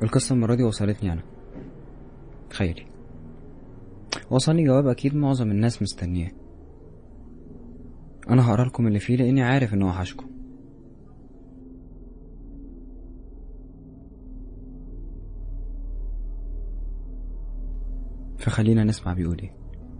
القصة المرة دي وصلتني أنا خيري وصلني جواب أكيد معظم الناس مستنياه أنا هقرا لكم اللي فيه لأني عارف إنه وحشكم فخلينا نسمع بيقول ايه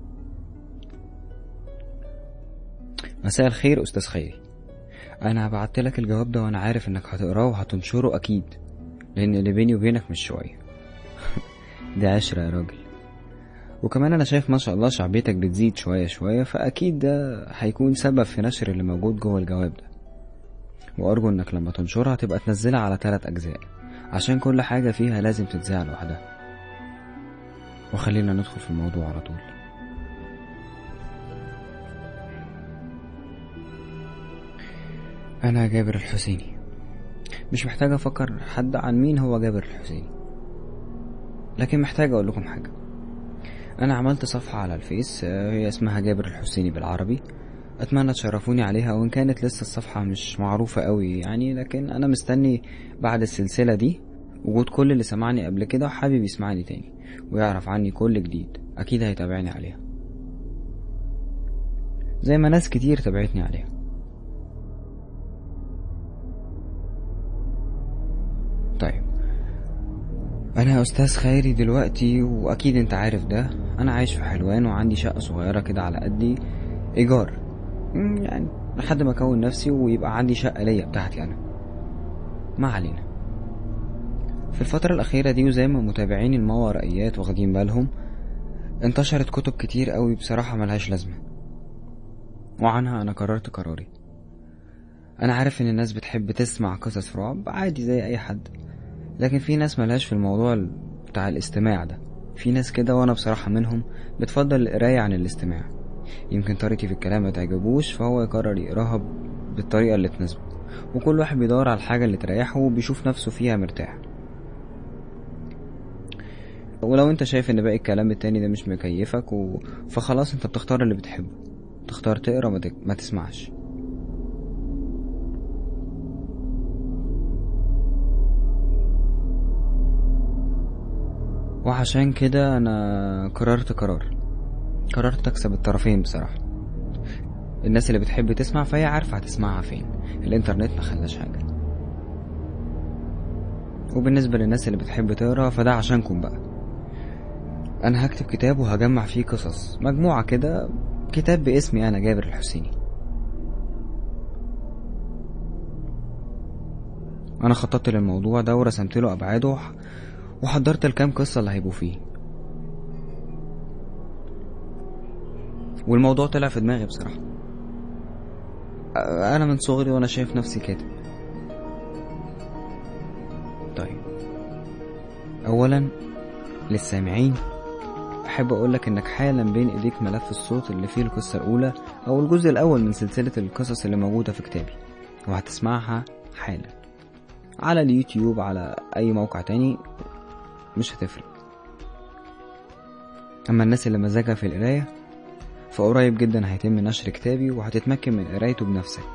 مساء الخير أستاذ خيري أنا بعت لك الجواب ده وأنا عارف إنك هتقراه وهتنشره أكيد لأن اللي بيني وبينك مش شوية دي عشرة يا راجل وكمان أنا شايف ما شاء الله شعبيتك بتزيد شوية شوية فأكيد ده هيكون سبب في نشر اللي موجود جوه الجواب ده وأرجو إنك لما تنشرها تبقى تنزلها على تلات أجزاء عشان كل حاجة فيها لازم تتذاع لوحدها وخلينا ندخل في الموضوع على طول أنا جابر الحسيني مش محتاج أفكر حد عن مين هو جابر الحسيني لكن محتاج أقول لكم حاجة أنا عملت صفحة على الفيس آه، هي اسمها جابر الحسيني بالعربي أتمنى تشرفوني عليها وإن كانت لسه الصفحة مش معروفة قوي يعني لكن أنا مستني بعد السلسلة دي وجود كل اللي سمعني قبل كده وحابب يسمعني تاني ويعرف عني كل جديد أكيد هيتابعني عليها زي ما ناس كتير تابعتني عليها طيب انا استاذ خيري دلوقتي واكيد انت عارف ده انا عايش في حلوان وعندي شقه صغيره كده على قدي ايجار مم، يعني لحد ما اكون نفسي ويبقى عندي شقه ليا بتاعتي انا ما علينا في الفترة الأخيرة دي وزي ما متابعين الماورائيات واخدين بالهم انتشرت كتب كتير قوي بصراحة ملهاش لازمة وعنها أنا قررت قراري أنا عارف إن الناس بتحب تسمع قصص رعب عادي زي أي حد لكن في ناس ملهاش في الموضوع ال- بتاع الاستماع ده في ناس كده وانا بصراحة منهم بتفضل القراية عن الاستماع يمكن طريقتي في الكلام ما تعجبوش فهو يقرر يقراها ب- بالطريقة اللي تناسبه وكل واحد بيدور على الحاجة اللي تريحه وبيشوف نفسه فيها مرتاح ولو انت شايف ان باقي الكلام التاني ده مش مكيفك و... فخلاص انت بتختار اللي بتحبه تختار تقرا ما, تك... ما تسمعش وعشان كده انا قررت قرار قررت اكسب الطرفين بصراحة الناس اللي بتحب تسمع فهي عارفة هتسمعها فين الانترنت ما خلاش حاجة وبالنسبة للناس اللي بتحب تقرا فده عشانكم بقى انا هكتب كتاب وهجمع فيه قصص مجموعة كده كتاب باسمي انا جابر الحسيني انا خططت للموضوع ده ورسمت له ابعاده وح- وحضرت الكام قصة اللي هيبقوا فيه والموضوع طلع في دماغي بصراحة أ- أنا من صغري وأنا شايف نفسي كاتب طيب أولا للسامعين أحب أقولك إنك حالا بين إيديك ملف الصوت اللي فيه القصة الأولى أو الجزء الأول من سلسلة القصص اللي موجودة في كتابي وهتسمعها حالا على اليوتيوب على أي موقع تاني مش هتفرق أما الناس اللي مزاجها في القراية فقريب جدا هيتم نشر كتابي وهتتمكن من قرايته بنفسك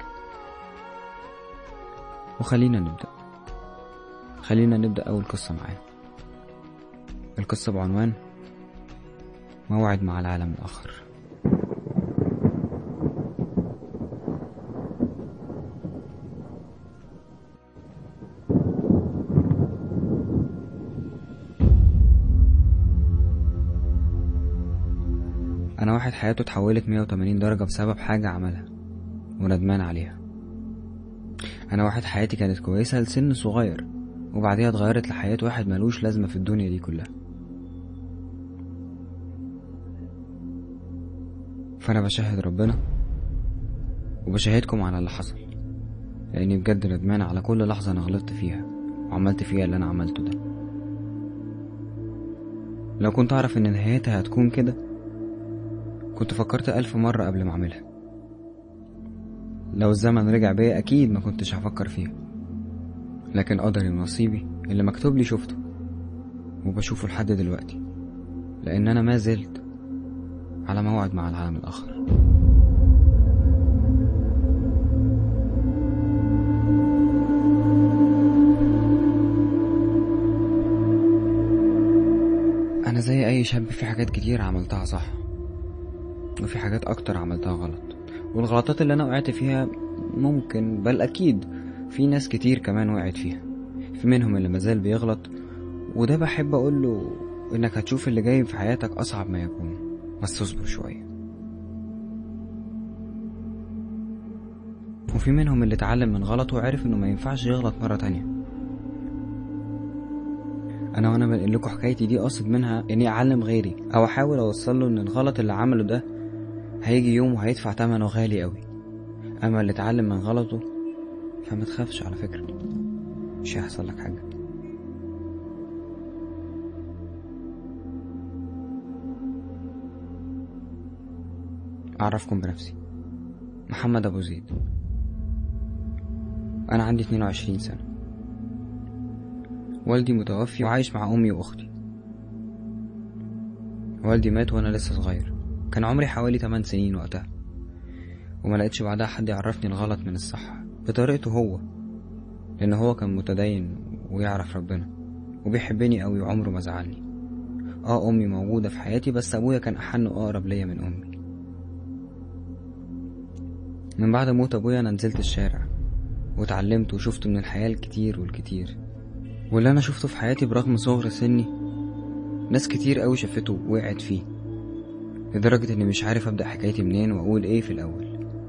وخلينا نبدأ خلينا نبدأ أول قصة معانا القصة بعنوان موعد مع العالم الآخر أنا واحد حياته اتحولت 180 درجة بسبب حاجة عملها وندمان عليها أنا واحد حياتي كانت كويسة لسن صغير وبعديها اتغيرت لحياة واحد ملوش لازمة في الدنيا دي كلها فأنا بشهد ربنا وبشهدكم على اللي حصل لأني بجد ندمان على كل لحظة أنا غلطت فيها وعملت فيها اللي أنا عملته ده لو كنت أعرف إن نهايتها هتكون كده كنت فكرت ألف مرة قبل ما أعملها لو الزمن رجع بيا أكيد ما كنتش هفكر فيها لكن قدري ونصيبي اللي مكتوب لي شفته وبشوفه لحد دلوقتي لأن أنا ما زلت على موعد مع العالم الآخر أنا زي أي شاب في حاجات كتير عملتها صح وفي حاجات أكتر عملتها غلط والغلطات اللي أنا وقعت فيها ممكن بل أكيد في ناس كتير كمان وقعت فيها في منهم اللي مازال بيغلط وده بحب أقوله إنك هتشوف اللي جاي في حياتك أصعب ما يكون بس اصبر شوية وفي منهم اللي اتعلم من غلطه وعرف إنه ما ينفعش يغلط مرة تانية انا وانا بنقل لكم حكايتي دي قاصد منها اني اعلم غيري او احاول اوصل له ان الغلط اللي عمله ده هيجي يوم وهيدفع ثمنه غالي قوي اما اللي اتعلم من غلطه فما تخافش على فكرة مش هيحصل لك حاجة أعرفكم بنفسي محمد أبو زيد أنا عندي 22 سنة والدي متوفي وعايش مع أمي وأختي والدي مات وأنا لسه صغير كان عمري حوالي 8 سنين وقتها وما لقيتش بعدها حد يعرفني الغلط من الصح بطريقته هو لأن هو كان متدين ويعرف ربنا وبيحبني أوي وعمره ما زعلني اه أمي موجودة في حياتي بس أبويا كان أحن وأقرب ليا من أمي من بعد موت أبويا أنا نزلت الشارع واتعلمت وشفت من الحياة الكتير والكتير واللي أنا شفته في حياتي برغم صغر سني ناس كتير أوي شافته ووقعت فيه لدرجة إني مش عارف أبدأ حكايتي منين وأقول إيه في الأول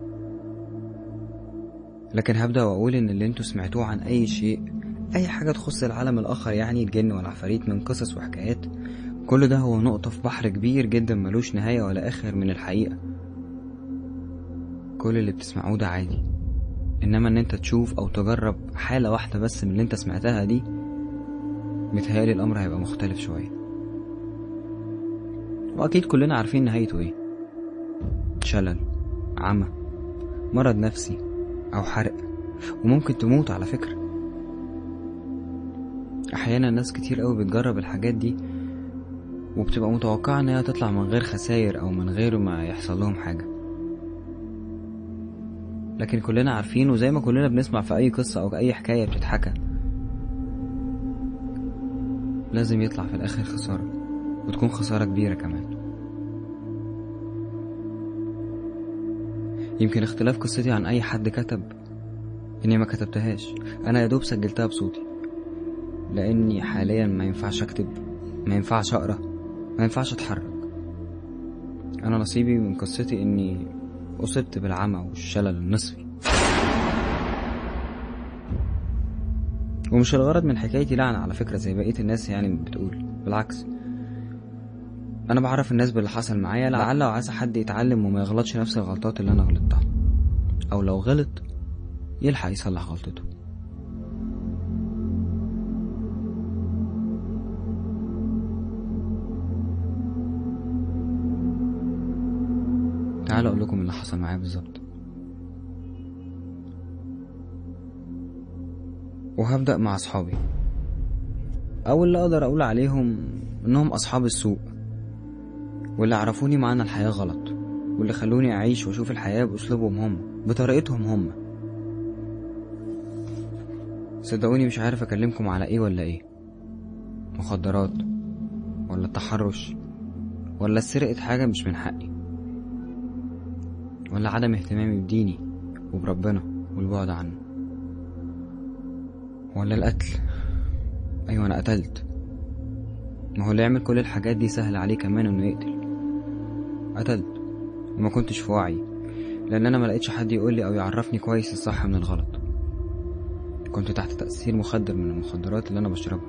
لكن هبدأ وأقول إن اللي انتوا سمعتوه عن أي شيء أي حاجة تخص العالم الآخر يعني الجن والعفاريت من قصص وحكايات كل ده هو نقطة في بحر كبير جدا ملوش نهاية ولا آخر من الحقيقة كل اللي بتسمعوه ده عادي إنما إن أنت تشوف أو تجرب حالة واحدة بس من اللي أنت سمعتها دي متهيألي الأمر هيبقى مختلف شوية وأكيد كلنا عارفين نهايته إيه شلل عمى مرض نفسي أو حرق وممكن تموت على فكرة أحيانا ناس كتير أوي بتجرب الحاجات دي وبتبقى متوقعة إن هي تطلع من غير خساير أو من غير ما يحصل لهم حاجة لكن كلنا عارفين وزي ما كلنا بنسمع في أي قصة أو أي حكاية بتتحكى لازم يطلع في الآخر خسارة وتكون خسارة كبيرة كمان يمكن اختلاف قصتي عن أي حد كتب إني ما كتبتهاش أنا يا دوب سجلتها بصوتي لأني حاليا ما ينفعش أكتب ما ينفعش أقرأ ما ينفعش أتحرك أنا نصيبي من قصتي إني أصبت بالعمى والشلل النصفي ومش الغرض من حكايتي لعنة على فكرة زي بقية الناس يعني بتقول بالعكس أنا بعرف الناس باللي حصل معايا لعل وعسى حد يتعلم وما يغلطش نفس الغلطات اللي أنا غلطتها أو لو غلط يلحق يصلح غلطته تعالوا أقول لكم اللي حصل معايا بالظبط وهبدأ مع أصحابي أو اللي أقدر أقول عليهم إنهم أصحاب السوء واللي عرفوني معنى الحياة غلط واللي خلوني أعيش وأشوف الحياة بأسلوبهم هم بطريقتهم هم صدقوني مش عارف أكلمكم على إيه ولا إيه مخدرات ولا التحرش ولا سرقة حاجة مش من حقي ولا عدم اهتمامي بديني وبربنا والبعد عنه ولا القتل أيوة أنا قتلت ما هو اللي يعمل كل الحاجات دي سهل عليه كمان إنه يقتل قتلت وما كنتش في وعي لأن أنا ما لقيتش حد يقول لي أو يعرفني كويس الصح من الغلط كنت تحت تأثير مخدر من المخدرات اللي أنا بشربها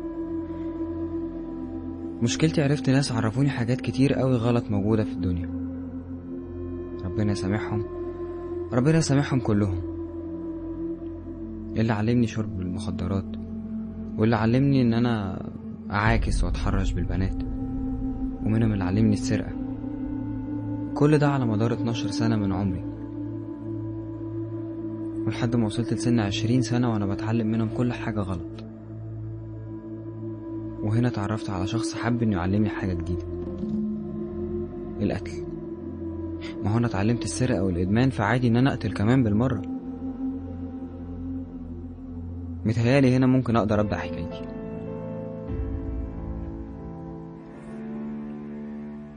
مشكلتي عرفت ناس عرفوني حاجات كتير قوي غلط موجودة في الدنيا ربنا يسامحهم ربنا يسامحهم كلهم اللي علمني شرب المخدرات واللي علمني ان انا اعاكس واتحرش بالبنات ومنهم اللي علمني السرقة كل ده على مدار 12 سنة من عمري ولحد ما وصلت لسن عشرين سنة وانا بتعلم منهم كل حاجة غلط وهنا اتعرفت على شخص حب انه يعلمني حاجة جديدة القتل ما هو انا اتعلمت السرقة والادمان فعادي ان انا اقتل كمان بالمرة متهيالي هنا ممكن اقدر ابدأ حكايتي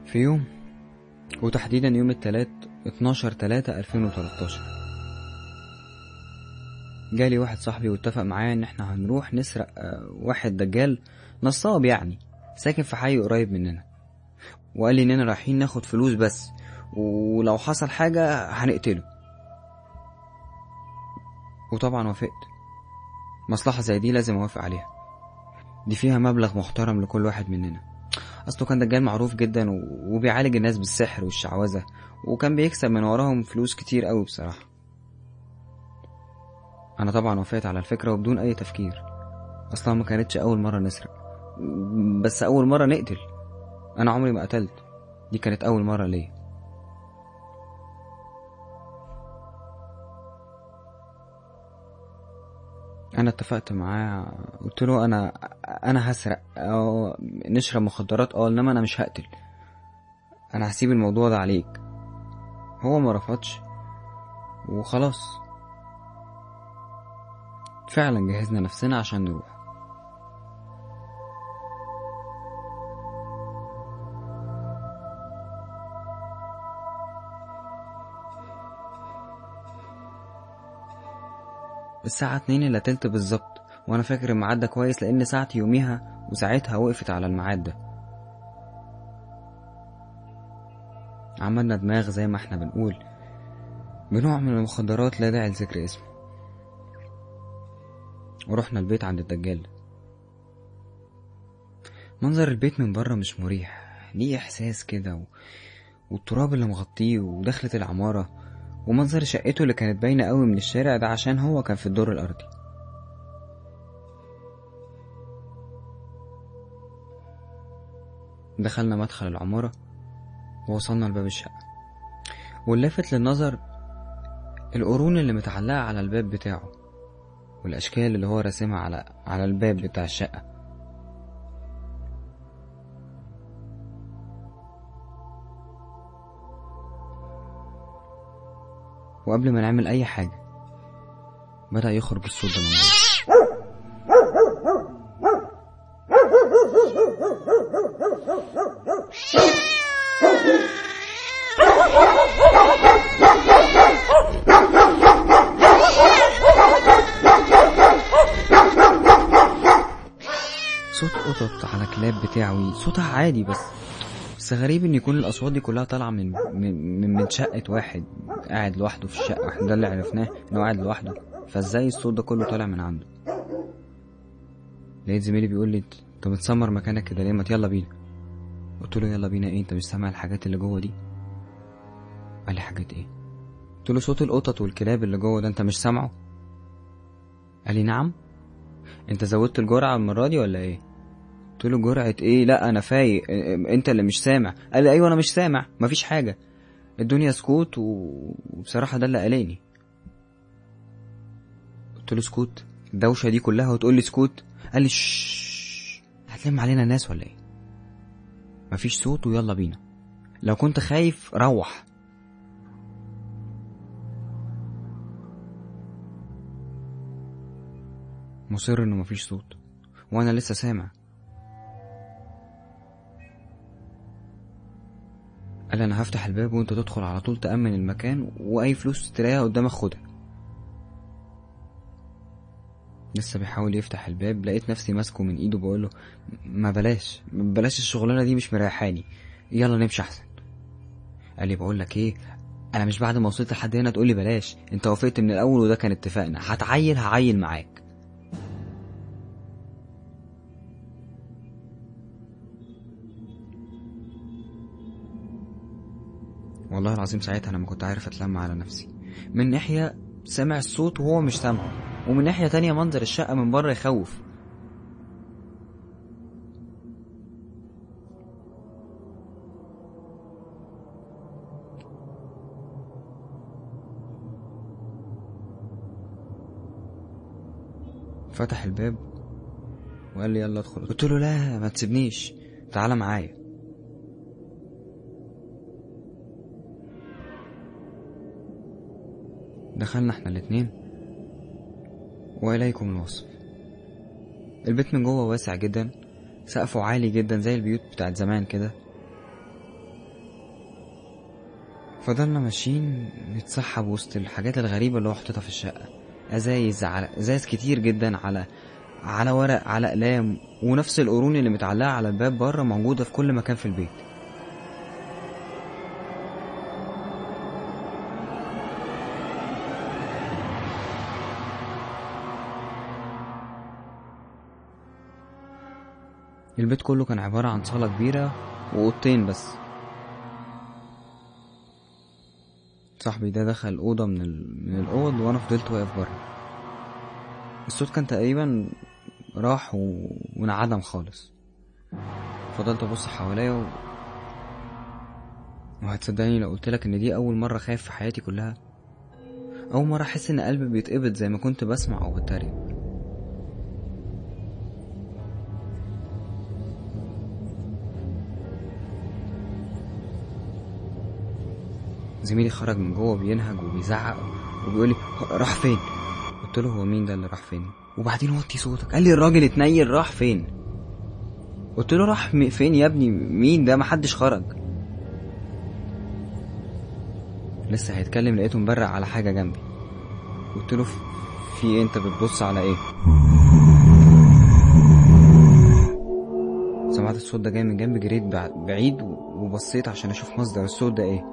في يوم وتحديدا يوم التلات 12 3 2013 جالي واحد صاحبي واتفق معايا ان احنا هنروح نسرق آه، واحد دجال نصاب يعني ساكن في حي قريب مننا وقال لي اننا رايحين ناخد فلوس بس ولو حصل حاجة هنقتله وطبعا وافقت مصلحة زي دي لازم اوافق عليها دي فيها مبلغ محترم لكل واحد مننا اصله كان دجال معروف جدا و- وبيعالج الناس بالسحر والشعوذة وكان بيكسب من وراهم فلوس كتير قوي بصراحة انا طبعا وافقت على الفكرة وبدون اي تفكير اصلا ما كانتش اول مرة نسرق بس اول مرة نقتل انا عمري ما قتلت دي كانت اول مرة ليا انا اتفقت معاه قلت له انا انا هسرق او نشرب مخدرات اه انما انا مش هقتل انا هسيب الموضوع ده عليك هو ما رفضش وخلاص فعلا جهزنا نفسنا عشان نروح الساعة اتنين الا تلت بالظبط وانا فاكر الميعاد ده كويس لان ساعتي يوميها وساعتها وقفت على الميعاد ده عملنا دماغ زي ما احنا بنقول بنوع من المخدرات لا داعي لذكر اسمه ورحنا البيت عند الدجال منظر البيت من بره مش مريح ليه احساس كده و... والتراب اللي مغطيه ودخلة العمارة ومنظر شقته اللي كانت باينة قوي من الشارع ده عشان هو كان في الدور الأرضي دخلنا مدخل العمارة ووصلنا لباب الشقة واللافت للنظر القرون اللي متعلقة على الباب بتاعه والأشكال اللي هو راسمها على على الباب بتاع الشقة وقبل ما نعمل أي حاجة بدأ يخرج الصوت ده من جوه صوت قطط على كلاب بتاعي صوتها عادي بس بس غريب ان يكون الاصوات دي كلها طالعه من من من- من شقه واحد قاعد لوحده في الشقه احنا ده اللي عرفناه انه قاعد لوحده فازاي الصوت ده كله طالع من عنده لقيت زميلي بيقول لي انت بتسمر مكانك كده ليه ما يلا بينا قلت له يلا بينا ايه انت مش سامع الحاجات اللي جوه دي قال لي حاجات ايه قلت له صوت القطط والكلاب اللي جوه ده انت مش سامعه قال لي نعم انت زودت الجرعه المره دي ولا ايه قلت له جرعه ايه لا انا فايق اه، اه، انت اللي مش سامع قال لي ايوه انا مش سامع مفيش حاجه الدنيا سكوت و- وبصراحه ده اللي قلقني قلت له سكوت الدوشه دي كلها وتقول لي سكوت قال لي شش هتلم علينا الناس ولا ايه مفيش صوت ويلا بينا لو كنت خايف روح مصر انه مفيش صوت وانا لسه سامع قال انا هفتح الباب وانت تدخل على طول تأمن المكان واي فلوس تلاقيها قدامك خدها لسه بيحاول يفتح الباب لقيت نفسي ماسكه من ايده بقوله ما بلاش بلاش الشغلانه دي مش مريحاني يلا نمشي احسن قال لي بقول لك ايه انا مش بعد ما وصلت لحد هنا تقولي بلاش انت وافقت من الاول وده كان اتفاقنا هتعيل هعيل معاك والله العظيم ساعتها انا ما كنت عارف اتلم على نفسي من ناحيه سامع الصوت وهو مش سامعه ومن ناحيه تانية منظر الشقه من بره يخوف فتح الباب وقال لي يلا ادخل قلت له لا ما تسيبنيش تعالى معايا دخلنا احنا الاتنين وإليكم الوصف البيت من جوه واسع جدا سقفه عالي جدا زي البيوت بتاعت زمان كده فضلنا ماشيين نتسحب وسط الحاجات الغريبة اللي هو حاططها في الشقة ازايز على ازايز كتير جدا على على ورق على اقلام ونفس القرون اللي متعلقة على الباب بره موجودة في كل مكان في البيت البيت كله كان عبارة عن صالة كبيرة وأوضتين بس صاحبي ده دخل أوضة من, ال... من الأوض وأنا فضلت واقف بره الصوت كان تقريبا راح و... وانعدم خالص فضلت أبص حواليا و... وهتصدقني لو قلتلك إن دي أول مرة خايف في حياتي كلها أول مرة أحس إن قلبي بيتقبض زي ما كنت بسمع أو بتريق زميلي خرج من جوه بينهج وبيزعق وبيقول لي راح فين قلت له هو مين ده اللي راح فين وبعدين وطي صوتك قال لي الراجل اتنيل راح فين قلت له راح م- فين يا ابني مين ده محدش خرج لسه هيتكلم لقيته مبرق على حاجه جنبي قلت له "في- في ايه انت بتبص على ايه سمعت الصوت ده جاي من جنب جريت بع- بعيد وبصيت عشان اشوف مصدر الصوت ده ايه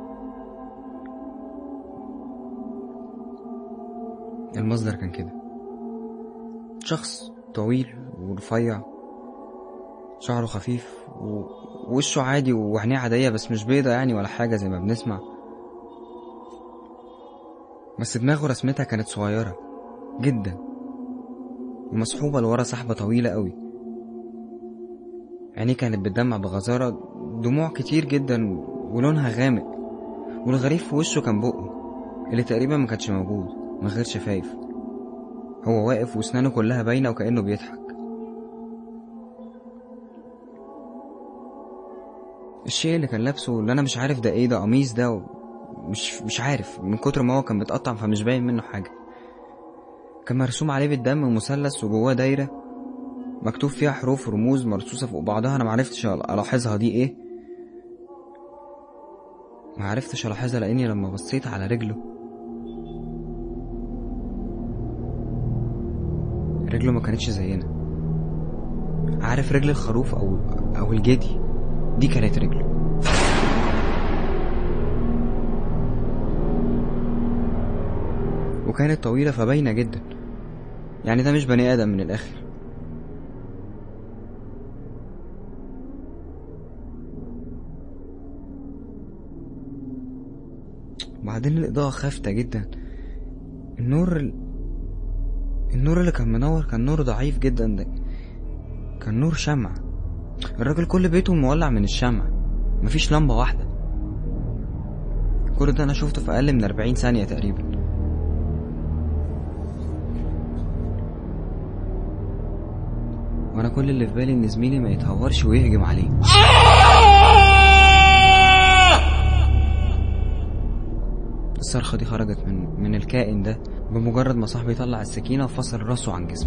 المصدر كان كده شخص طويل ورفيع شعره خفيف ووشه عادي وعينيه عادية بس مش بيضة يعني ولا حاجة زي ما بنسمع بس دماغه رسمتها كانت صغيرة جدا ومسحوبة لورا سحبة طويلة قوي عينيه كانت بتدمع بغزارة دموع كتير جدا ولونها غامق والغريب في وشه كان بقه اللي تقريبا ما كانش موجود من غير شفايف هو واقف واسنانه كلها باينة وكأنه بيضحك الشيء اللي كان لابسه اللي انا مش عارف ده ايه ده قميص ده و- مش مش عارف من كتر ما هو كان متقطع فمش باين منه حاجة كان مرسوم عليه بالدم مثلث وجواه دايرة مكتوب فيها حروف ورموز مرصوصة فوق بعضها انا معرفتش الاحظها دي ايه معرفتش الاحظها لاني لما بصيت على رجله رجله ما كانتش زينا عارف رجل الخروف او او الجدي دي كانت رجله وكانت طويلة فباينة جدا يعني ده مش بني آدم من الآخر وبعدين الإضاءة خافتة جدا النور ال... النور اللي كان منور كان نور ضعيف جدا ده كان نور شمع الراجل كل بيته مولع من الشمع مفيش لمبة واحدة كل ده أنا شفته في أقل من أربعين ثانية تقريبا وأنا كل اللي في بالي إن زميلي ما يتهورش ويهجم عليه الصرخة دي خرجت من من الكائن ده بمجرد ما صاحبي طلع السكينة وفصل راسه عن جسمه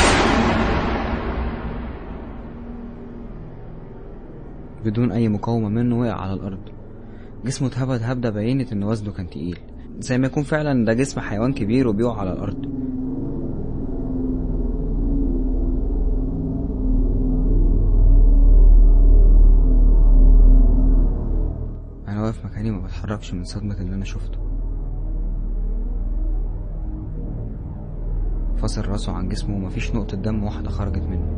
بدون أي مقاومة منه وقع على الأرض جسمه اتهبد هبدة بينت إن وزنه كان تقيل زي ما يكون فعلا ده جسم حيوان كبير وبيقع على الأرض أنا واقف مكاني ما بتحركش من صدمة اللي أنا شفته فصل راسه عن جسمه ومفيش نقطة دم واحدة خرجت منه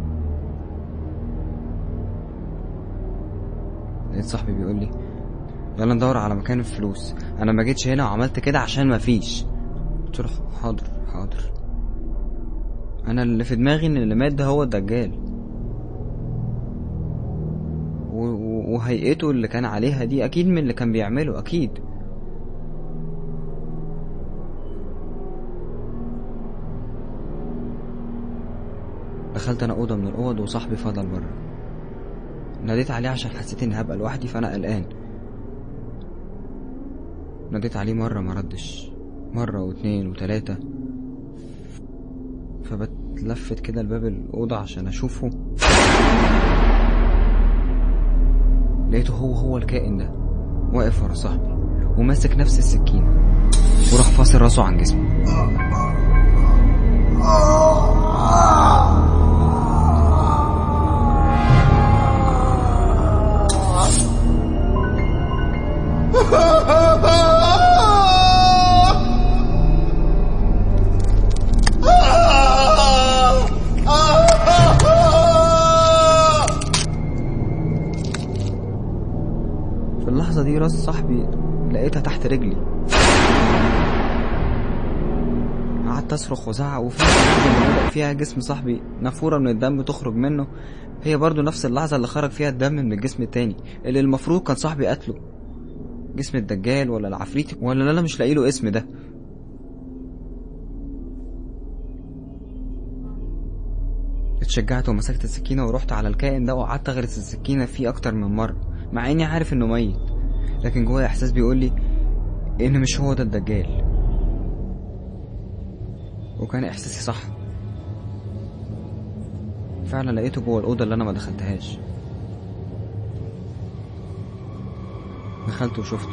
لقيت صاحبي بيقول لي يلا ندور على مكان الفلوس انا ما جيتش هنا وعملت كده عشان مفيش قلت له حاضر حاضر انا اللي في دماغي ان اللي مات ده هو الدجال و- و- وهيئته اللي كان عليها دي اكيد من اللي كان بيعمله اكيد دخلت انا اوضه من الاوض وصاحبي فضل بره ناديت عليه عشان حسيت اني هبقى لوحدي فانا قلقان ناديت عليه مرة ما ردش مرة واتنين وتلاتة فبتلفت كده لباب الأوضة عشان أشوفه لقيته هو هو الكائن ده واقف ورا صاحبي وماسك نفس السكينة وراح فاصل راسه عن جسمه في اللحظة دي راس صاحبي لقيتها تحت رجلي قعدت اصرخ وزعق وفي نفس اللحظة اللي بدأ فيها جسم صاحبي نافورة من الدم تخرج منه هي برضو نفس اللحظة اللي خرج فيها الدم من الجسم التاني اللي المفروض كان صاحبي قتله جسم الدجال ولا العفريت ولا لا انا مش لاقي له اسم ده اتشجعت ومسكت السكينة ورحت على الكائن ده وقعدت اغرس السكينة فيه اكتر من مرة مع اني عارف انه ميت لكن جوايا احساس بيقول لي ان مش هو ده الدجال وكان احساسي صح فعلا لقيته جوه الاوضه اللي انا ما دخلتهاش دخلت وشفته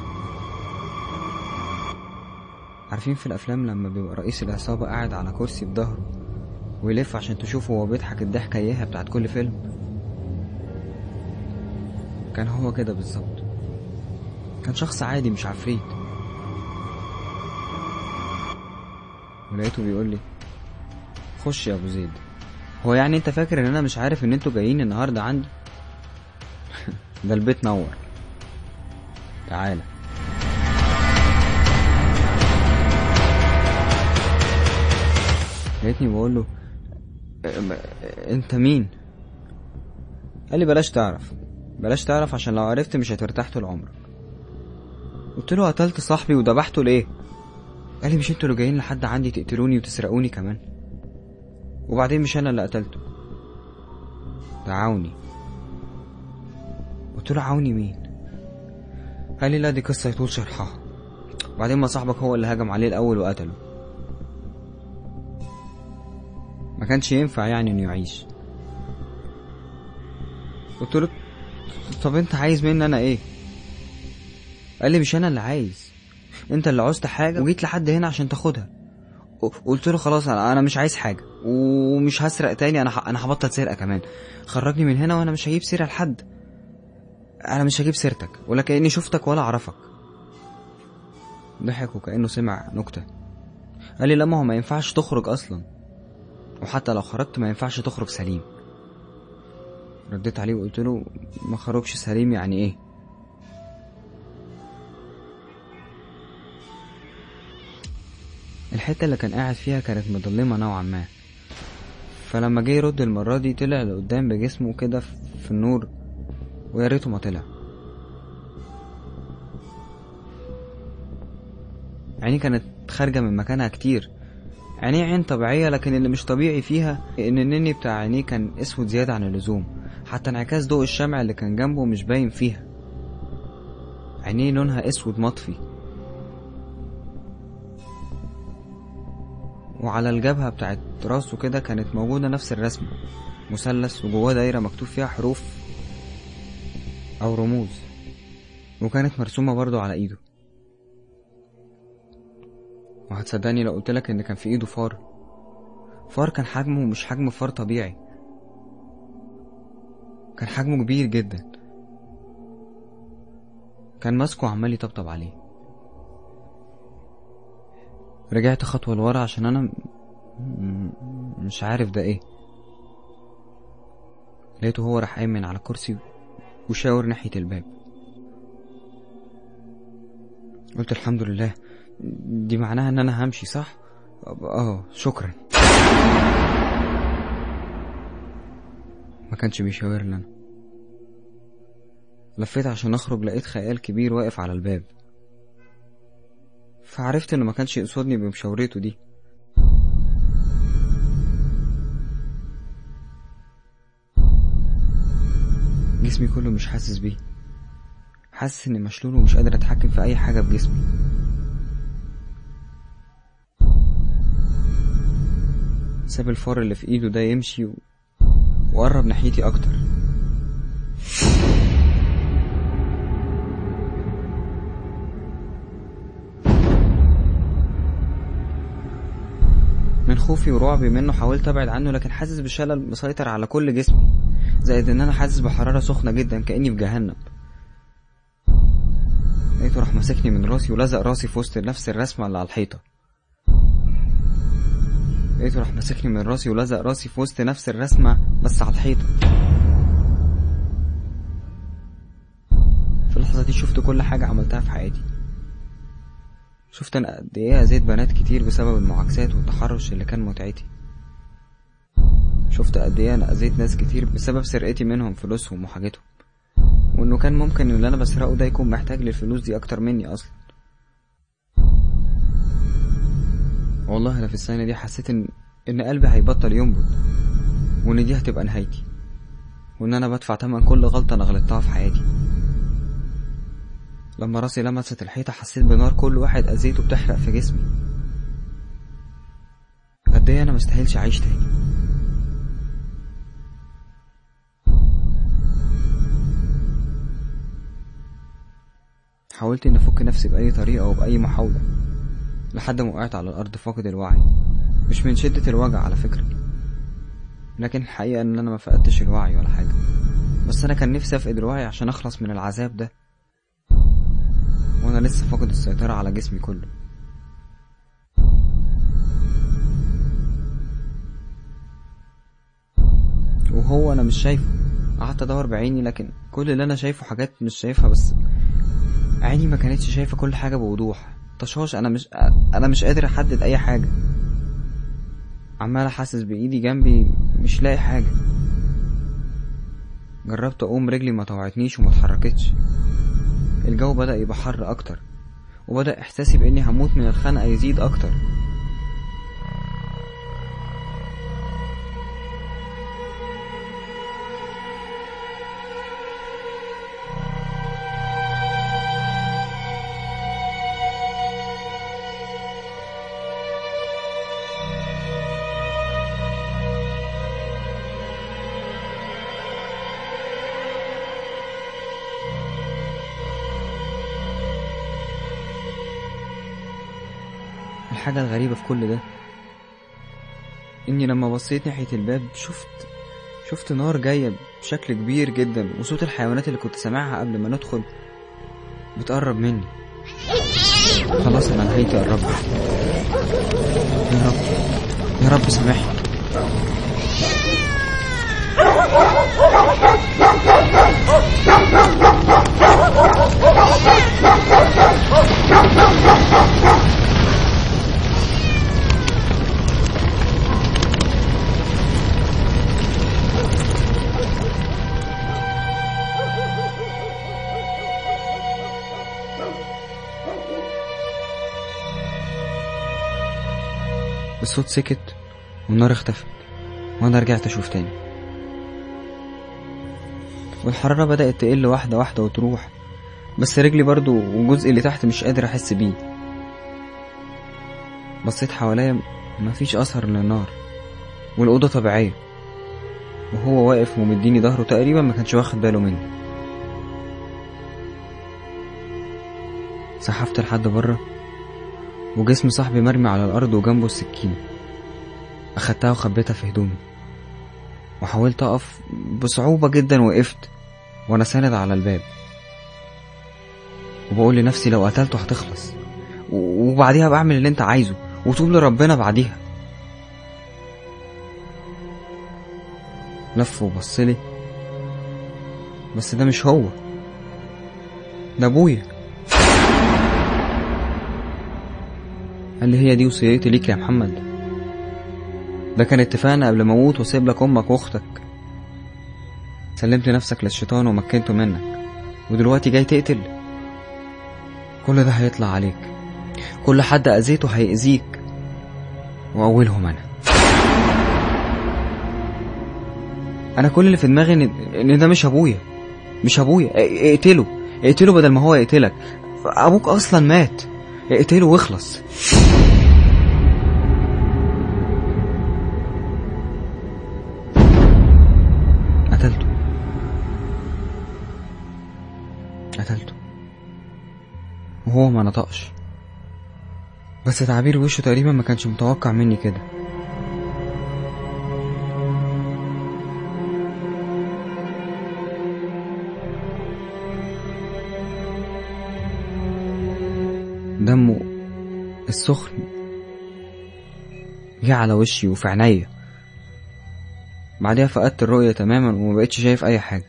عارفين في الافلام لما بيبقى رئيس العصابه قاعد على كرسي بظهره ويلف عشان تشوفه وهو بيضحك الضحكه اياها بتاعت كل فيلم كان هو كده بالظبط كان شخص عادي مش عفريت ولقيته بيقول لي خش يا ابو زيد هو يعني انت فاكر ان انا مش عارف ان انتوا جايين النهارده عندي ده البيت نور تعالى لقيتني بقول له انت مين قال لي بلاش تعرف بلاش تعرف عشان لو عرفت مش هترتاح طول عمرك قلت له قتلت صاحبي وذبحته ليه قال لي مش انتوا اللي جايين لحد عندي تقتلوني وتسرقوني كمان وبعدين مش انا اللي قتلته ده عوني قلت له عوني مين قال لي لا دي قصه يطول شرحها وبعدين ما صاحبك هو اللي هجم عليه الاول وقتله ما كانش ينفع يعني انه يعيش قلت له طب انت عايز مني انا ايه قال لي مش انا اللي عايز انت اللي عوزت حاجه وجيت لحد هنا عشان تاخدها قلت له خلاص انا انا مش عايز حاجه ومش هسرق تاني انا ح... انا هبطل سرقه كمان خرجني من هنا وانا مش هجيب سيره لحد انا مش هجيب سيرتك ولا كاني شفتك ولا اعرفك ضحك وكانه سمع نكته قال لي لا ما هو ما ينفعش تخرج اصلا وحتى لو خرجت ما ينفعش تخرج سليم رديت عليه وقلت له ما خرجش سليم يعني ايه الحتة اللي كان قاعد فيها كانت مظلمة نوعا ما فلما جه يرد المرة دي طلع لقدام بجسمه كده في النور ويا ريته ما طلع عينيه كانت خارجة من مكانها كتير عينيه عين طبيعية لكن اللي مش طبيعي فيها إن النني بتاع عينيه كان أسود زيادة عن اللزوم حتى انعكاس ضوء الشمع اللي كان جنبه مش باين فيها عينيه لونها أسود مطفي وعلى الجبهة بتاعت راسه كده كانت موجودة نفس الرسمة مثلث وجواه دايرة مكتوب فيها حروف أو رموز وكانت مرسومة برضو على إيده وهتصدقني لو قلتلك إن كان في إيده فار فار كان حجمه مش حجم فار طبيعي كان حجمه كبير جدا كان ماسكه وعمال يطبطب عليه رجعت خطوة لورا عشان أنا مش عارف ده إيه لقيته هو راح قايم من على كرسي وشاور ناحية الباب قلت الحمد لله دي معناها ان انا همشي صح اه شكرا ما كانش بيشاور لي انا لفيت عشان اخرج لقيت خيال كبير واقف على الباب فعرفت انه ما كانش يقصدني بمشاورته دي جسمي كله مش حاسس بيه حاسس اني مشلول ومش قادر اتحكم في اي حاجه بجسمي ساب الفار اللي في ايده ده يمشي و... وقرب ناحيتي اكتر خوفي ورعبي منه حاولت ابعد عنه لكن حاسس بشلل مسيطر على كل جسمي زائد ان انا حاسس بحرارة سخنة جدا كأني في جهنم لقيته راح ماسكني من راسي ولزق راسي في وسط نفس الرسمة اللي على الحيطة لقيته راح ماسكني من راسي ولزق راسي في وسط نفس الرسمة بس على الحيطة في اللحظة دي شفت كل حاجة عملتها في حياتي شفت انا قد ايه اذيت بنات كتير بسبب المعاكسات والتحرش اللي كان متعتي شفت قد ايه انا اذيت ناس كتير بسبب سرقتي منهم فلوسهم وحاجتهم وانه كان ممكن اللي انا بسرقه ده يكون محتاج للفلوس دي اكتر مني اصلا والله انا في الثانيه دي حسيت ان ان قلبي هيبطل ينبض وان دي هتبقى نهايتي وان انا بدفع تمن كل غلطه انا غلطتها في حياتي لما راسي لمست الحيطه حسيت بنار كل واحد اذيته بتحرق في جسمي قد ايه انا مستاهلش اعيش تاني حاولت اني افك نفسي باي طريقه وباي محاوله لحد ما وقعت على الارض فاقد الوعي مش من شده الوجع على فكره لكن الحقيقه ان انا ما فقدتش الوعي ولا حاجه بس انا كان نفسي افقد الوعي عشان اخلص من العذاب ده وانا لسه فاقد السيطره على جسمي كله وهو انا مش شايفه قعدت ادور بعيني لكن كل اللي انا شايفه حاجات مش شايفها بس عيني ما كانتش شايفه كل حاجه بوضوح طشاش انا مش انا مش قادر احدد اي حاجه عمال حاسس بايدي جنبي مش لاقي حاجه جربت اقوم رجلي ما طوعتنيش وما اتحركتش الجو بدا يبقى حر اكتر وبدا احساسي باني هموت من الخنقه يزيد اكتر الحاجة الغريبة في كل ده إني لما بصيت ناحية الباب شفت شفت نار جاية بشكل كبير جدا وصوت الحيوانات اللي كنت سامعها قبل ما ندخل بتقرب مني خلاص أنا نهايتي قربت يا رب يا رب سامحني الصوت سكت والنار اختفت وانا رجعت اشوف تاني والحرارة بدأت تقل واحدة واحدة وتروح بس رجلي برضو والجزء اللي تحت مش قادر احس بيه بصيت حواليا مفيش اثر للنار والأوضة طبيعية وهو واقف ومديني ظهره تقريبا ما كانش واخد باله مني سحفت لحد بره وجسم صاحبي مرمي على الأرض وجنبه السكينة أخدتها وخبيتها في هدومي وحاولت أقف بصعوبة جدا وقفت وأنا ساند على الباب وبقول لنفسي لو قتلته هتخلص وبعديها بعمل اللي انت عايزه وتوب لربنا بعديها لف وبصلي بس ده مش هو ده ابويا قال لي هي دي وصيتي ليك يا محمد ده كان اتفاقنا قبل ما اموت واسيب لك امك واختك سلمت نفسك للشيطان ومكنته منك ودلوقتي جاي تقتل كل ده هيطلع عليك كل حد اذيته هيأذيك واولهم انا انا كل اللي في دماغي ان ان ده مش ابويا مش ابويا اقتله اقتله بدل ما هو يقتلك ابوك اصلا مات اقتله واخلص قتلته قتلته وهو ما نطقش بس تعبير وشه تقريبا ما كانش متوقع مني كده دمه السخن جه على وشي وفي عينيا بعدها فقدت الرؤية تماما ومبقتش شايف أي حاجة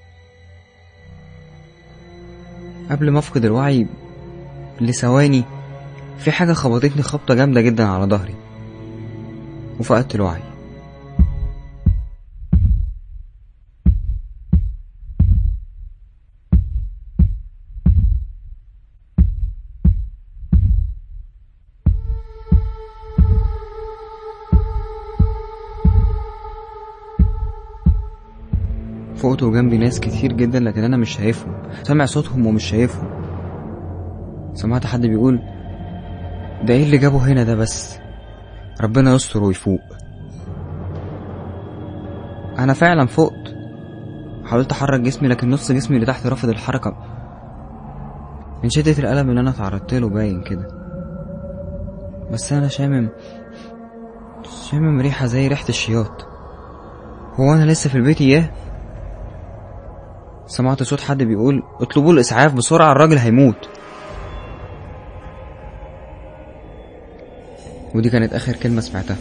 قبل ما أفقد الوعي لثواني في حاجة خبطتني خبطة جامدة جدا على ظهري وفقدت الوعي فوقت وجنبي ناس كتير جدا لكن انا مش شايفهم سامع صوتهم ومش شايفهم سمعت حد بيقول ده ايه اللي جابه هنا ده بس ربنا يستر ويفوق انا فعلا فقت حاولت احرك جسمي لكن نص جسمي اللي تحت رفض الحركه من شدة الألم اللي أنا اتعرضت له باين كده بس أنا شامم شامم ريحة زي ريحة الشياط هو أنا لسه في البيت إياه سمعت صوت حد بيقول اطلبوا الإسعاف بسرعة الراجل هيموت ودي كانت آخر كلمة سمعتها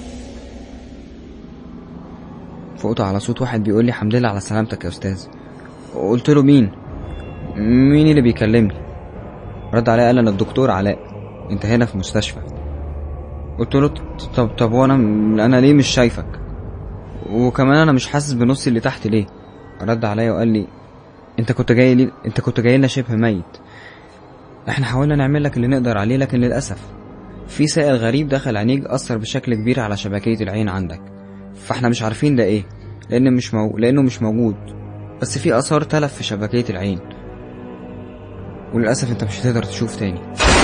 فقت على صوت واحد بيقول لي الحمد لله على سلامتك يا أستاذ قلت له مين مين اللي بيكلمني رد عليا قال انا الدكتور علاء انت هنا في مستشفى قلت له طب طب وانا انا ليه مش شايفك وكمان انا مش حاسس بنصي اللي تحت ليه رد عليا وقال لي انت كنت جاي لي انت كنت جاي لنا شبه ميت احنا حاولنا نعمل لك اللي نقدر عليه لكن للاسف في سائل غريب دخل عينيك اثر بشكل كبير على شبكيه العين عندك فاحنا مش عارفين ده ايه لان مش مو... لانه مش موجود بس في اثار تلف في شبكيه العين وللأسف أنت مش هتقدر تشوف تاني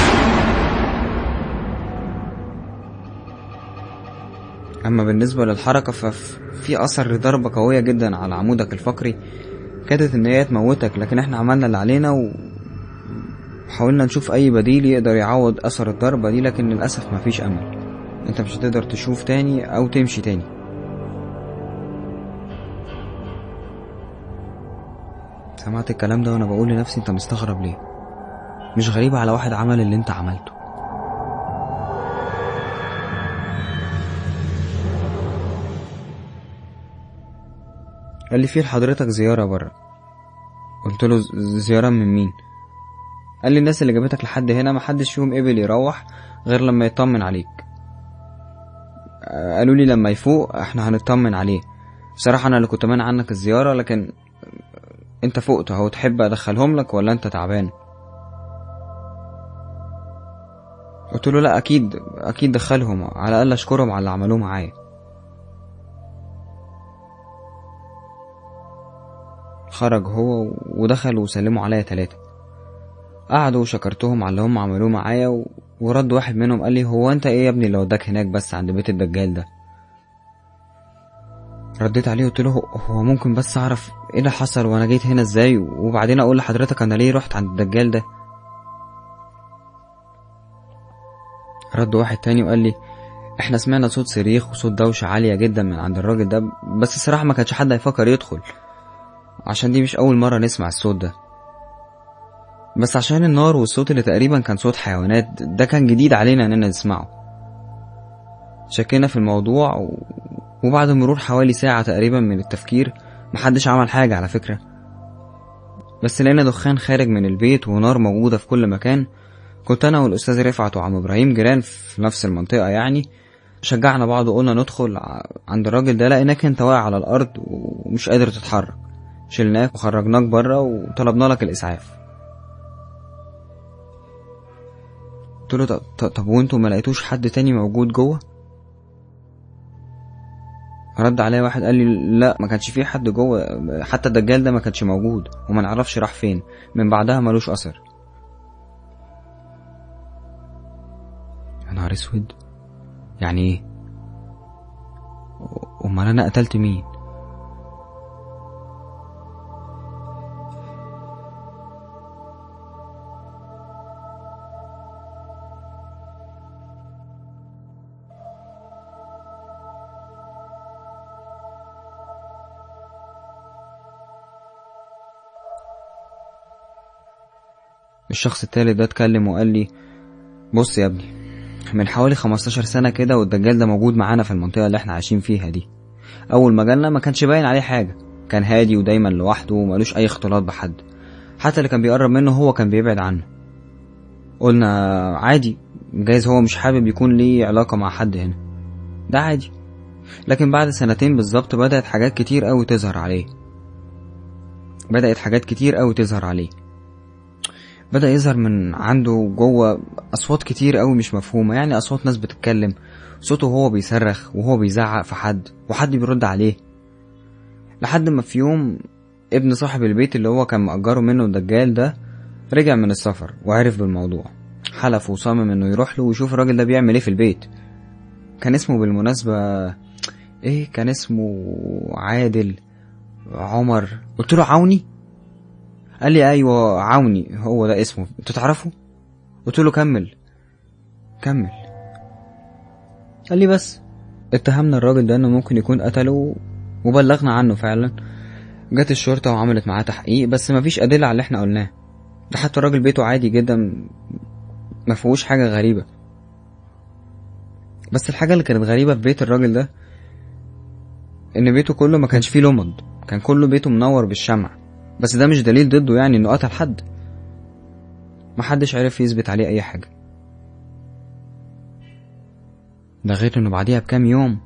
أما بالنسبة للحركة ففي أثر ضربة قوية جدا على عمودك الفقري كادت إن هي تموتك لكن إحنا عملنا اللي علينا و... وحاولنا نشوف أي بديل يقدر يعوض أثر الضربة دي لكن للأسف مفيش أمل أنت مش هتقدر تشوف تاني أو تمشي تاني سمعت الكلام ده وأنا بقول لنفسي أنت مستغرب ليه مش غريب على واحد عمل اللي انت عملته قال لي في لحضرتك زيارة برا قلت له زيارة من مين قال لي الناس اللي جابتك لحد هنا محدش فيهم قبل يروح غير لما يطمن عليك قالوا لي لما يفوق احنا هنطمن عليه بصراحة انا اللي كنت مانع عنك الزيارة لكن انت فقت اهو تحب ادخلهم لك ولا انت تعبان قلت له لا اكيد اكيد دخلهم على الاقل اشكرهم على اللي عملوه معايا خرج هو ودخل وسلموا عليا تلاتة قعدوا وشكرتهم على اللي هم عملوه معايا و... ورد واحد منهم قال لي هو انت ايه يا ابني اللي وداك هناك بس عند بيت الدجال ده رديت عليه قلت له هو ممكن بس اعرف ايه اللي حصل وانا جيت هنا ازاي وبعدين اقول لحضرتك انا ليه رحت عند الدجال ده رد واحد تاني وقال لي احنا سمعنا صوت صريخ وصوت دوشة عالية جدا من عند الراجل ده بس الصراحة ما كانش حد هيفكر يدخل عشان دي مش أول مرة نسمع الصوت ده بس عشان النار والصوت اللي تقريبا كان صوت حيوانات ده كان جديد علينا اننا نسمعه شكينا في الموضوع و... وبعد مرور حوالي ساعة تقريبا من التفكير محدش عمل حاجة على فكرة بس لقينا دخان خارج من البيت ونار موجودة في كل مكان كنت انا والاستاذ رفعت وعم ابراهيم جيران في نفس المنطقه يعني شجعنا بعض وقلنا ندخل عند الراجل ده لقيناك انت واقع على الارض ومش قادر تتحرك شلناك وخرجناك بره وطلبنا لك الاسعاف قلت له طب, طب وانتوا ما لقيتوش حد تاني موجود جوه رد عليا واحد قال لي لا ما كانش في حد جوه حتى الدجال ده ما كانش موجود وما نعرفش راح فين من بعدها ملوش اثر يا نهار اسود يعني ايه امال انا قتلت مين الشخص التالت ده اتكلم وقال لي بص يا ابني من حوالي 15 سنة كده والدجال ده موجود معانا في المنطقة اللي احنا عايشين فيها دي أول ما جالنا ما كانش باين عليه حاجة كان هادي ودايما لوحده ومالوش أي اختلاط بحد حتى اللي كان بيقرب منه هو كان بيبعد عنه قلنا عادي جايز هو مش حابب يكون ليه علاقة مع حد هنا ده عادي لكن بعد سنتين بالظبط بدأت حاجات كتير قوي تظهر عليه بدأت حاجات كتير قوي تظهر عليه بدأ يظهر من عنده جوه أصوات كتير قوي مش مفهومة يعني أصوات ناس بتتكلم صوته وهو بيصرخ وهو بيزعق في حد وحد بيرد عليه لحد ما في يوم ابن صاحب البيت اللي هو كان مأجره منه الدجال ده رجع من السفر وعرف بالموضوع حلف وصمم انه يروح له ويشوف الراجل ده بيعمل ايه في البيت كان اسمه بالمناسبة ايه كان اسمه عادل عمر قلت له عوني قال لي ايوه عوني هو ده اسمه انت تعرفه قلت له كمل كمل قال لي بس اتهمنا الراجل ده انه ممكن يكون قتله وبلغنا عنه فعلا جت الشرطة وعملت معاه تحقيق بس مفيش أدلة على اللي احنا قلناه ده حتى الراجل بيته عادي جدا مفيهوش حاجة غريبة بس الحاجة اللي كانت غريبة في بيت الراجل ده إن بيته كله ما كانش فيه لمض كان كله بيته منور بالشمع بس ده مش دليل ضده يعني إنه قتل حد محدش عرف يثبت عليه أي حاجة ده غير إنه بعديها بكام يوم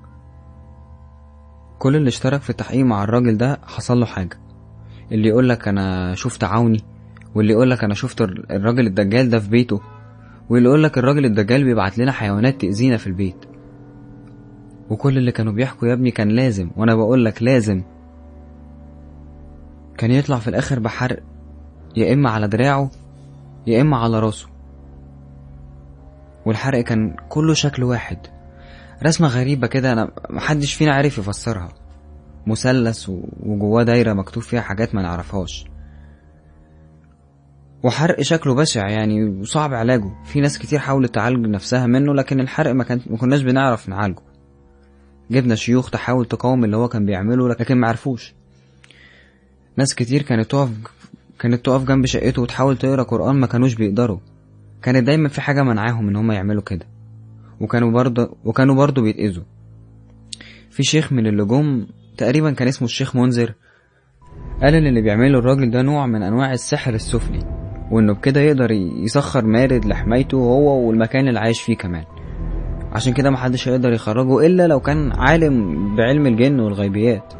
كل اللي اشترك في التحقيق مع الراجل ده حصل له حاجة اللي يقولك أنا شفت عوني واللي يقولك أنا شفت الراجل الدجال ده في بيته واللي يقولك الراجل الدجال بيبعت لنا حيوانات تأذينا في البيت وكل اللي كانوا بيحكوا يا ابني كان لازم وانا بقولك لازم كان يطلع في الاخر بحرق يا اما على دراعه يا اما على راسه والحرق كان كله شكل واحد رسمة غريبة كده انا محدش فينا عارف يفسرها مثلث وجواه دايرة مكتوب فيها حاجات ما نعرفهاش وحرق شكله بشع يعني وصعب علاجه في ناس كتير حاولت تعالج نفسها منه لكن الحرق ما, كان ما كناش بنعرف نعالجه جبنا شيوخ تحاول تقاوم اللي هو كان بيعمله لكن ما عرفوش ناس كتير كانت تقف كانت تقف جنب شقته وتحاول تقرا قرآن ما كانوش بيقدروا كانت دايما في حاجة منعاهم ان هم يعملوا كده وكانوا برضه وكانوا برضه بيتأذوا في شيخ من اللي جم تقريبا كان اسمه الشيخ منذر قال ان اللي بيعمله الراجل ده نوع من انواع السحر السفلي وانه بكده يقدر يسخر مارد لحمايته هو والمكان اللي عايش فيه كمان عشان كده محدش هيقدر يخرجه الا لو كان عالم بعلم الجن والغيبيات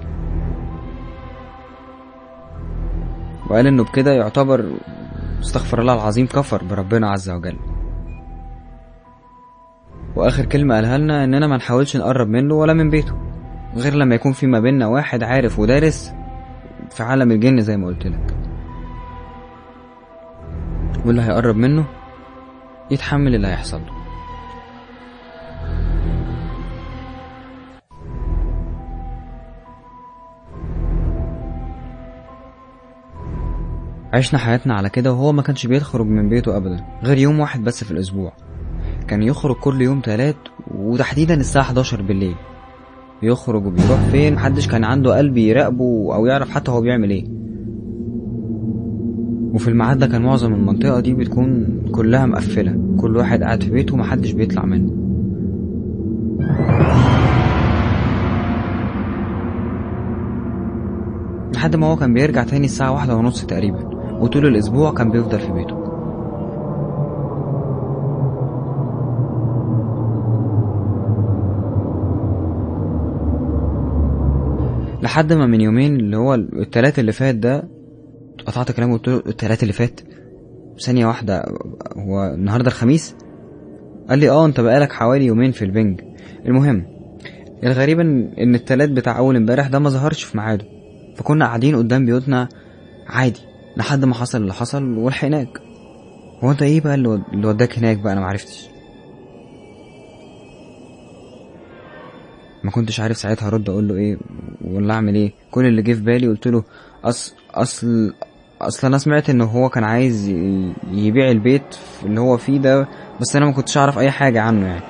وقال انه بكده يعتبر استغفر الله العظيم كفر بربنا عز وجل واخر كلمة قالها لنا اننا ما نحاولش نقرب منه ولا من بيته غير لما يكون في ما بيننا واحد عارف ودارس في عالم الجن زي ما قلت لك واللي هيقرب منه يتحمل اللي هيحصل له عشنا حياتنا على كده وهو ما كانش بيخرج من بيته ابدا غير يوم واحد بس في الاسبوع كان يخرج كل يوم تلات وتحديدا الساعة 11 بالليل يخرج وبيروح فين محدش كان عنده قلب يراقبه او يعرف حتى هو بيعمل ايه وفي الميعاد ده كان معظم المنطقة دي بتكون كلها مقفلة كل واحد قاعد في بيته ومحدش بيطلع منه لحد ما هو كان بيرجع تاني الساعة واحدة ونص تقريبا وطول الأسبوع كان بيفضل في بيته لحد ما من يومين اللي هو التلات اللي فات ده قطعت كلامه وقلت له التلات اللي فات ثانية واحدة هو النهاردة الخميس قال لي اه انت بقالك حوالي يومين في البنج المهم الغريب ان ان التلات بتاع اول امبارح ده ما ظهرش في ميعاده فكنا قاعدين قدام بيوتنا عادي لحد ما حصل اللي حصل ولحقناك هو انت ايه بقى اللي وداك هناك بقى انا معرفتش ما كنتش عارف ساعتها ارد اقول له ايه ولا اعمل ايه كل اللي جه في بالي قلت له أص... اصل اصل انا سمعت ان هو كان عايز يبيع البيت اللي هو فيه ده بس انا ما كنتش اعرف اي حاجه عنه يعني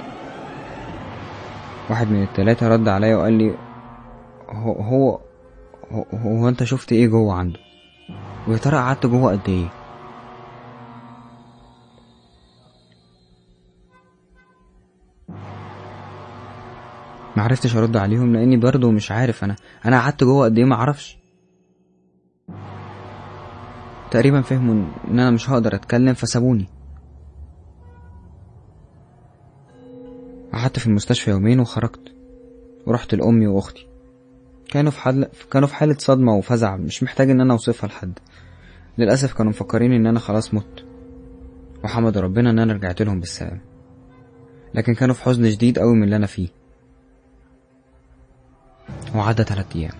واحد من التلاتة رد عليا وقال لي هو هو هو, هو انت شفت ايه جوه عنده ويا ترى قعدت جوه قد ايه معرفتش ارد عليهم لاني برضه مش عارف انا انا قعدت جوه قد ايه معرفش تقريبا فهموا ان انا مش هقدر اتكلم فسابوني قعدت في المستشفى يومين وخرجت ورحت لامي واختي كانوا في حال كانوا في حاله صدمه وفزع مش محتاج ان انا اوصفها لحد للاسف كانوا مفكرين ان انا خلاص مت وحمد ربنا ان انا رجعت لهم بالسلام لكن كانوا في حزن شديد قوي من اللي انا فيه وعدى تلات ايام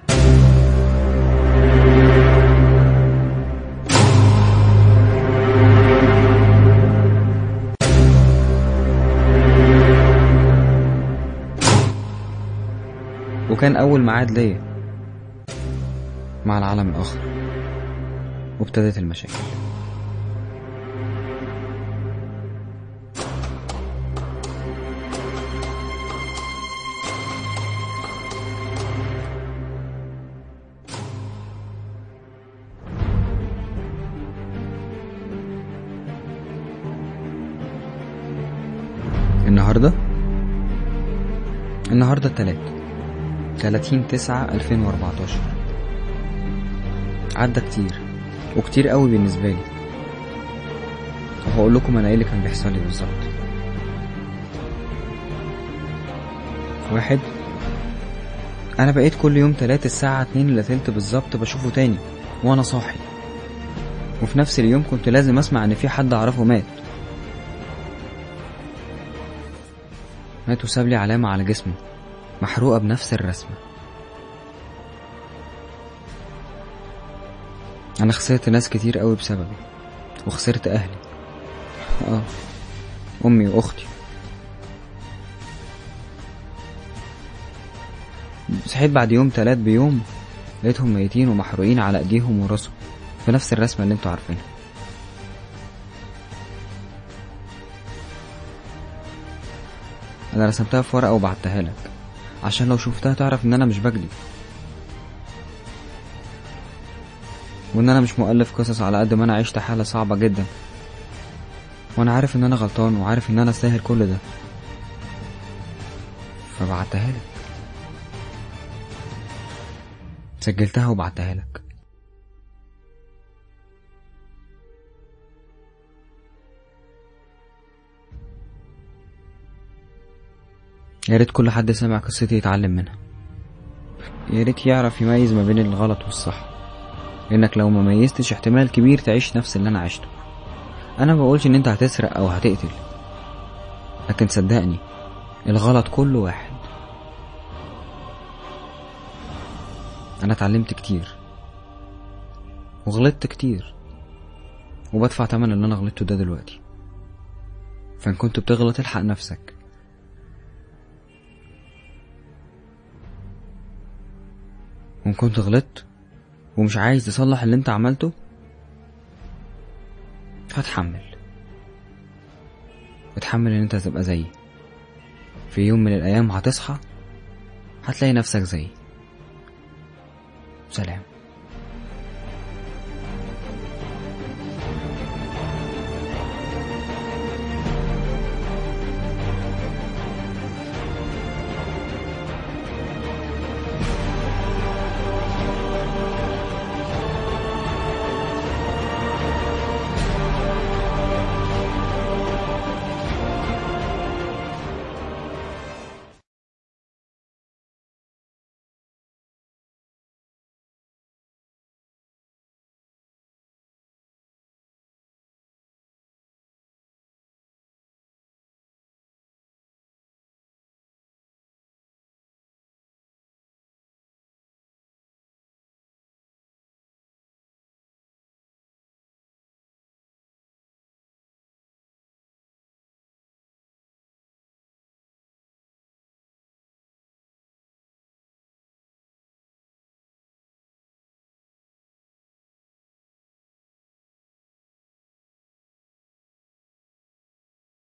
وكان أول ميعاد ليا مع العالم الآخر وابتدت المشاكل النهاردة النهاردة التلات 30 تسعة 2014 عدى كتير وكتير قوي بالنسبة لي وهقول لكم انا ايه اللي كان بيحصل لي بالظبط واحد انا بقيت كل يوم تلات الساعة اتنين الا تلت بالظبط بشوفه تاني وانا صاحي وفي نفس اليوم كنت لازم اسمع ان في حد اعرفه مات مات وساب لي علامة على جسمه محروقة بنفس الرسمة أنا خسرت ناس كتير قوي بسببي وخسرت أهلي آه أمي وأختي صحيت بعد يوم تلات بيوم لقيتهم ميتين ومحروقين على ايديهم وراسهم بنفس الرسمة اللي انتوا عارفينها انا رسمتها في ورقة وبعتها لك عشان لو شفتها تعرف ان انا مش بكذب وان انا مش مؤلف قصص على قد ما انا عشت حالة صعبة جدا وانا عارف ان انا غلطان وعارف ان انا استاهل كل ده فبعتها لك سجلتها وبعتها لك يا ريت كل حد سمع قصتي يتعلم منها يا ريت يعرف يميز ما بين الغلط والصح لانك لو ما ميزتش احتمال كبير تعيش نفس اللي انا عشته انا ما بقولش ان انت هتسرق او هتقتل لكن صدقني الغلط كله واحد انا اتعلمت كتير وغلطت كتير وبدفع تمن اللي انا غلطته ده دلوقتي فان كنت بتغلط الحق نفسك وان كنت غلطت ومش عايز تصلح اللي انت عملته هتحمل وتحمل ان انت تبقى زيي في يوم من الايام هتصحى هتلاقي نفسك زيي سلام